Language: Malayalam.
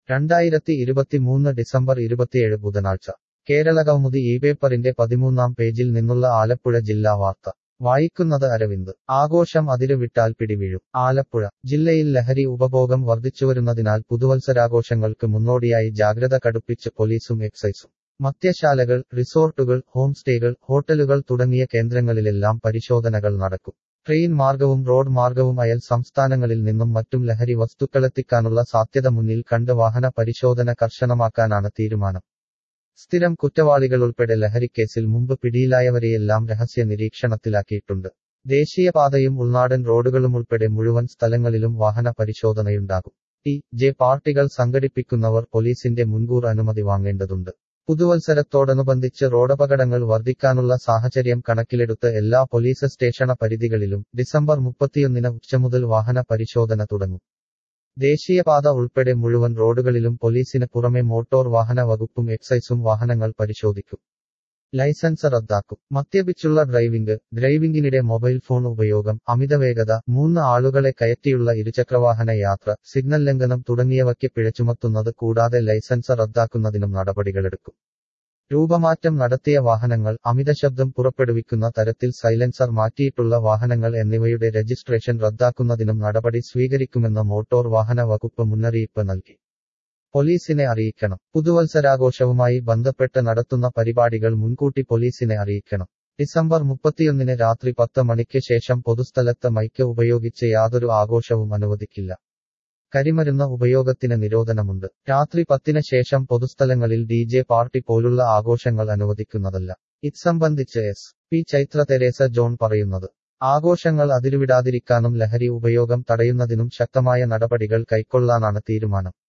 രണ്ടായിരത്തി ഇരുപത്തിമൂന്ന് ഡിസംബർ ഇരുപത്തിയേഴ് ബുധനാഴ്ച കേരളകൗമുദി ഈ പേപ്പറിന്റെ പതിമൂന്നാം പേജിൽ നിന്നുള്ള ആലപ്പുഴ ജില്ലാ വാർത്ത വായിക്കുന്നത് അരവിന്ദ് ആഘോഷം അതിരുവിട്ടാൽ പിടിവീഴും ആലപ്പുഴ ജില്ലയിൽ ലഹരി ഉപഭോഗം വർദ്ധിച്ചുവരുന്നതിനാൽ പുതുവത്സരാഘോഷങ്ങൾക്ക് മുന്നോടിയായി ജാഗ്രത കടുപ്പിച്ച് പോലീസും എക്സൈസും മദ്യശാലകൾ റിസോർട്ടുകൾ ഹോം സ്റ്റേകൾ ഹോട്ടലുകൾ തുടങ്ങിയ കേന്ദ്രങ്ങളിലെല്ലാം പരിശോധനകൾ നടക്കും ട്രെയിൻ മാർഗവും റോഡ് മാർഗവും അയൽ സംസ്ഥാനങ്ങളിൽ നിന്നും മറ്റും ലഹരി വസ്തുക്കളെത്തിക്കാനുള്ള സാധ്യത മുന്നിൽ കണ്ട് വാഹന പരിശോധന കർശനമാക്കാനാണ് തീരുമാനം സ്ഥിരം കുറ്റവാളികളുൾപ്പെടെ ലഹരിക്കേസിൽ മുമ്പ് പിടിയിലായവരെയെല്ലാം രഹസ്യ നിരീക്ഷണത്തിലാക്കിയിട്ടുണ്ട് ദേശീയപാതയും ഉൾനാടൻ റോഡുകളുമുൾപ്പെടെ മുഴുവൻ സ്ഥലങ്ങളിലും വാഹന പരിശോധനയുണ്ടാകും ടി ജെ പാർട്ടികൾ സംഘടിപ്പിക്കുന്നവർ പോലീസിന്റെ മുൻകൂർ അനുമതി വാങ്ങേണ്ടതുണ്ട് പുതുവത്സരത്തോടനുബന്ധിച്ച് റോഡപകടങ്ങൾ വർദ്ധിക്കാനുള്ള സാഹചര്യം കണക്കിലെടുത്ത് എല്ലാ പോലീസ് സ്റ്റേഷന പരിധികളിലും ഡിസംബർ മുപ്പത്തിയൊന്നിന് ഉച്ചമുതൽ വാഹന പരിശോധന തുടങ്ങും ദേശീയപാത ഉൾപ്പെടെ മുഴുവൻ റോഡുകളിലും പോലീസിന് പുറമെ മോട്ടോർ വാഹന വകുപ്പും എക്സൈസും വാഹനങ്ങൾ പരിശോധിക്കും ലൈസൻസ് റദ്ദാക്കും മദ്യപിച്ചുള്ള ഡ്രൈവിംഗ് ഡ്രൈവിംഗിനിടെ മൊബൈൽ ഫോൺ ഉപയോഗം അമിതവേഗത മൂന്ന് ആളുകളെ കയറ്റിയുള്ള ഇരുചക്രവാഹന യാത്ര സിഗ്നൽ ലംഘനം തുടങ്ങിയവയ്ക്ക് പിഴ ചുമത്തുന്നത് കൂടാതെ ലൈസൻസ് റദ്ദാക്കുന്നതിനും നടപടികളെടുക്കും രൂപമാറ്റം നടത്തിയ വാഹനങ്ങൾ അമിതശബ്ദം പുറപ്പെടുവിക്കുന്ന തരത്തിൽ സൈലൻസർ മാറ്റിയിട്ടുള്ള വാഹനങ്ങൾ എന്നിവയുടെ രജിസ്ട്രേഷൻ റദ്ദാക്കുന്നതിനും നടപടി സ്വീകരിക്കുമെന്ന് മോട്ടോർ വാഹന വകുപ്പ് മുന്നറിയിപ്പ് നൽകി പോലീസിനെ അറിയിക്കണം പുതുവത്സരാഘോഷവുമായി ബന്ധപ്പെട്ട് നടത്തുന്ന പരിപാടികൾ മുൻകൂട്ടി പോലീസിനെ അറിയിക്കണം ഡിസംബർ മുപ്പത്തിയൊന്നിന് രാത്രി പത്ത് മണിക്ക് ശേഷം പൊതുസ്ഥലത്ത് മൈക്ക് ഉപയോഗിച്ച് യാതൊരു ആഘോഷവും അനുവദിക്കില്ല കരിമരുന്ന് ഉപയോഗത്തിന് നിരോധനമുണ്ട് രാത്രി പത്തിന് ശേഷം പൊതുസ്ഥലങ്ങളിൽ ഡി ജെ പാർട്ടി പോലുള്ള ആഘോഷങ്ങൾ അനുവദിക്കുന്നതല്ല ഇത്സംബന്ധിച്ച് എസ് പി ചൈത്ര തെരേസ ജോൺ പറയുന്നത് ആഘോഷങ്ങൾ അതിരുവിടാതിരിക്കാനും ലഹരി ഉപയോഗം തടയുന്നതിനും ശക്തമായ നടപടികൾ കൈക്കൊള്ളാനാണ് തീരുമാനം